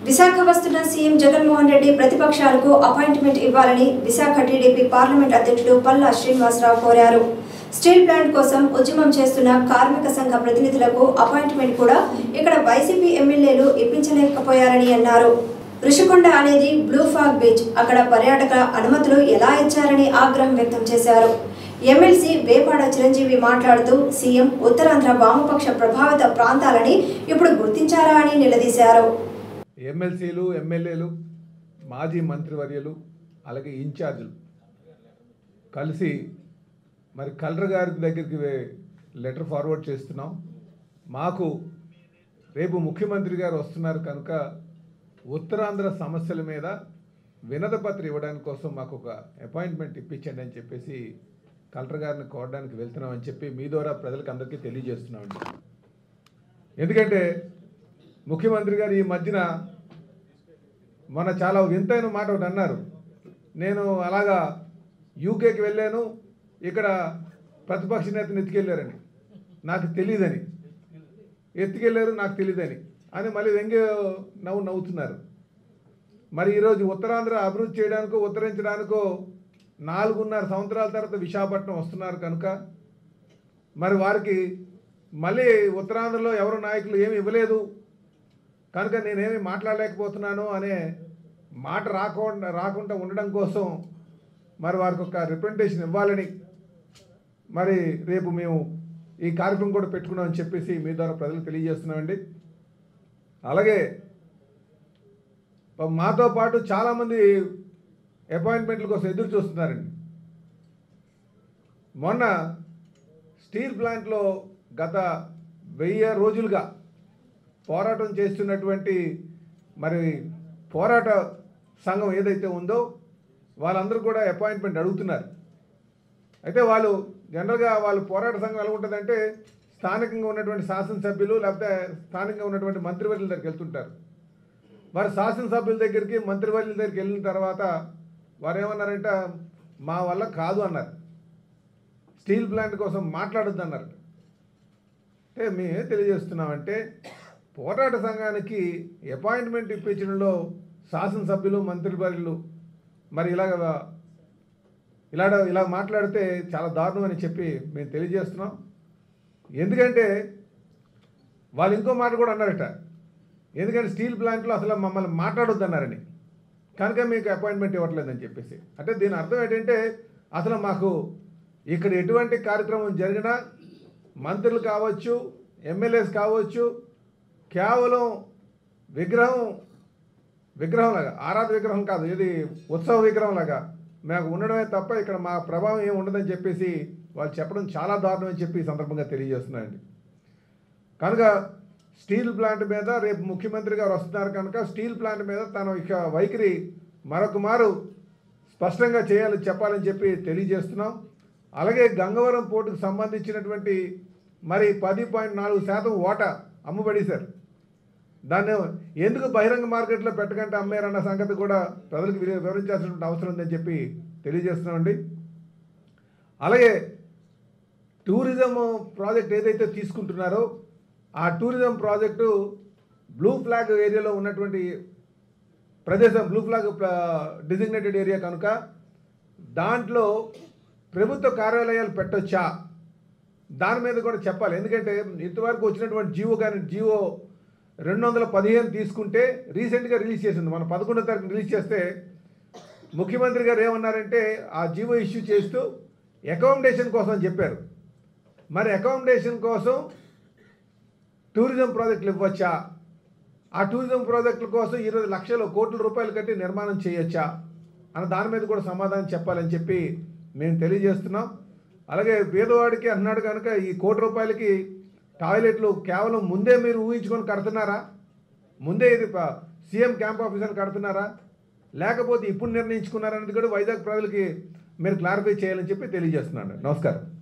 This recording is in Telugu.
విశాఖ వస్తున్న సీఎం జగన్మోహన్ రెడ్డి ప్రతిపక్షాలకు అపాయింట్మెంట్ ఇవ్వాలని విశాఖ టీడీపీ పార్లమెంట్ అధ్యక్షుడు పల్లా శ్రీనివాసరావు కోరారు స్టీల్ ప్లాంట్ కోసం ఉద్యమం చేస్తున్న కార్మిక సంఘ ప్రతినిధులకు అపాయింట్మెంట్ కూడా ఇక్కడ వైసీపీ ఎమ్మెల్యేలు ఇప్పించలేకపోయారని అన్నారు ఋషికొండ అనేది బ్లూ ఫాగ్ బీచ్ అక్కడ పర్యాటక అనుమతులు ఎలా ఇచ్చారని ఆగ్రహం వ్యక్తం చేశారు ఎమ్మెల్సీ వేపాడ చిరంజీవి మాట్లాడుతూ సీఎం ఉత్తరాంధ్ర వామపక్ష ప్రభావిత ప్రాంతాలని ఇప్పుడు గుర్తించారా అని నిలదీశారు ఎమ్మెల్సీలు ఎమ్మెల్యేలు మాజీ మంత్రివర్యులు అలాగే ఇన్ఛార్జీలు కలిసి మరి కలెక్టర్ గారి దగ్గరికి వే- లెటర్ ఫార్వర్డ్ చేస్తున్నాం మాకు రేపు ముఖ్యమంత్రి గారు వస్తున్నారు కనుక ఉత్తరాంధ్ర సమస్యల మీద వినత పత్రం ఇవ్వడానికి కోసం మాకు ఒక అపాయింట్మెంట్ ఇప్పించండి అని చెప్పేసి కలెక్టర్ గారిని కోరడానికి వెళ్తున్నామని చెప్పి మీ ద్వారా ప్రజలకు అందరికీ తెలియజేస్తున్నామండి ఎందుకంటే ముఖ్యమంత్రి గారు ఈ మధ్యన మొన్న చాలా వింతైన మాట ఒకటి అన్నారు నేను అలాగా యూకేకి వెళ్ళాను ఇక్కడ ప్రతిపక్ష నేతను ఎత్తుకెళ్ళారని నాకు తెలియదని ఎత్తుకెళ్ళారు నాకు తెలియదని అని మళ్ళీ వెంగే నవ్వు నవ్వుతున్నారు మరి ఈరోజు ఉత్తరాంధ్ర అభివృద్ధి చేయడానికో ఉత్తరించడానికో నాలుగున్నర సంవత్సరాల తర్వాత విశాఖపట్నం వస్తున్నారు కనుక మరి వారికి మళ్ళీ ఉత్తరాంధ్రలో ఎవరు నాయకులు ఏమి ఇవ్వలేదు కనుక నేనేమి మాట్లాడలేకపోతున్నాను అనే మాట రాకుండా రాకుండా ఉండడం కోసం మరి వారికి ఒక రిప్రజెంటేషన్ ఇవ్వాలని మరి రేపు మేము ఈ కార్యక్రమం కూడా పెట్టుకున్నామని చెప్పేసి మీ ద్వారా ప్రజలకు తెలియజేస్తున్నామండి అలాగే మాతో పాటు చాలామంది అపాయింట్మెంట్ల కోసం ఎదురు చూస్తున్నారండి మొన్న స్టీల్ ప్లాంట్లో గత వెయ్యి రోజులుగా పోరాటం చేస్తున్నటువంటి మరి పోరాట సంఘం ఏదైతే ఉందో వాళ్ళందరూ కూడా అపాయింట్మెంట్ అడుగుతున్నారు అయితే వాళ్ళు జనరల్గా వాళ్ళు పోరాట సంఘం ఎలా ఉంటుందంటే స్థానికంగా ఉన్నటువంటి శాసనసభ్యులు లేకపోతే స్థానికంగా ఉన్నటువంటి మంత్రివర్యుల దగ్గరికి వెళ్తుంటారు వారు శాసనసభ్యుల దగ్గరికి మంత్రివర్యుల దగ్గరికి వెళ్ళిన తర్వాత వారు ఏమన్నారంటే మా వల్ల కాదు అన్నారు స్టీల్ ప్లాంట్ కోసం మాట్లాడొద్దు అన్నారు అంటే మేము తెలియజేస్తున్నామంటే పోరాట సంఘానికి అపాయింట్మెంట్ ఇప్పించడంలో శాసనసభ్యులు మంత్రివర్యులు మరి ఇలాగ ఇలా ఇలా మాట్లాడితే చాలా దారుణం అని చెప్పి మేము తెలియజేస్తున్నాం ఎందుకంటే వాళ్ళు ఇంకో మాట కూడా అన్నారట ఎందుకంటే స్టీల్ ప్లాంట్లో అసలు మమ్మల్ని మాట్లాడొద్దు అన్నారని కనుక మీకు అపాయింట్మెంట్ ఇవ్వట్లేదని చెప్పేసి అంటే దీని అర్థం ఏంటంటే అసలు మాకు ఇక్కడ ఎటువంటి కార్యక్రమం జరిగినా మంత్రులు కావచ్చు ఎమ్మెల్యేస్ కావచ్చు కేవలం విగ్రహం విగ్రహం లాగా ఆరాధ విగ్రహం కాదు ఇది ఉత్సవ విగ్రహం లాగా మాకు ఉండడమే తప్ప ఇక్కడ మా ప్రభావం ఏమి ఉండదని చెప్పేసి వాళ్ళు చెప్పడం చాలా దారుణం అని చెప్పి ఈ సందర్భంగా తెలియజేస్తున్నాయండి కనుక స్టీల్ ప్లాంట్ మీద రేపు ముఖ్యమంత్రి గారు వస్తున్నారు కనుక స్టీల్ ప్లాంట్ మీద తన ఇక వైఖరి మరొక మారు స్పష్టంగా చేయాలని చెప్పాలని చెప్పి తెలియజేస్తున్నాం అలాగే గంగవరం పోర్టుకు సంబంధించినటువంటి మరి పది పాయింట్ నాలుగు శాతం ఓటా అమ్ముబడేశారు దాన్ని ఎందుకు బహిరంగ మార్కెట్లో పెట్టకంటే అమ్మారన్న సంగతి కూడా ప్రజలకు వివ- వివరించాల్సినటువంటి అవసరం ఉందని చెప్పి తెలియజేస్తున్నామండి అలాగే టూరిజం ప్రాజెక్ట్ ఏదైతే తీసుకుంటున్నారో ఆ టూరిజం ప్రాజెక్టు బ్లూ ఫ్లాగ్ ఏరియాలో ఉన్నటువంటి ప్రదేశం బ్లూ ఫ్లాగ్ డిజిగ్నేటెడ్ ఏరియా కనుక దాంట్లో ప్రభుత్వ కార్యాలయాలు పెట్టొచ్చా దాని మీద కూడా చెప్పాలి ఎందుకంటే ఇంతవరకు వచ్చినటువంటి జీవో కానీ జీవో రెండు వందల పదిహేను తీసుకుంటే రీసెంట్గా రిలీజ్ చేసింది మన పదకొండో తారీఖు రిలీజ్ చేస్తే ముఖ్యమంత్రి గారు ఏమన్నారంటే ఆ జీవో ఇష్యూ చేస్తూ అకామిడేషన్ కోసం చెప్పారు మరి అకామిడేషన్ కోసం టూరిజం ప్రాజెక్టులు ఇవ్వచ్చా ఆ టూరిజం ప్రాజెక్టుల కోసం ఇరవై లక్షల కోట్ల రూపాయలు కట్టి నిర్మాణం చేయొచ్చా అన్న దాని మీద కూడా సమాధానం చెప్పాలని చెప్పి మేము తెలియజేస్తున్నాం అలాగే పేదవాడికి అన్నాడు కనుక ఈ కోటి రూపాయలకి టాయిలెట్లు కేవలం ముందే మీరు ఊహించుకొని కడుతున్నారా ముందే ఇది ప- సీఎం క్యాంప్ ఆఫీసర్ కడుతున్నారా లేకపోతే ఇప్పుడు నిర్ణయించుకున్నారనేది కూడా వైజాగ్ ప్రజలకి మీరు క్లారిఫై చేయాలని చెప్పి తెలియజేస్తున్నాను నమస్కారం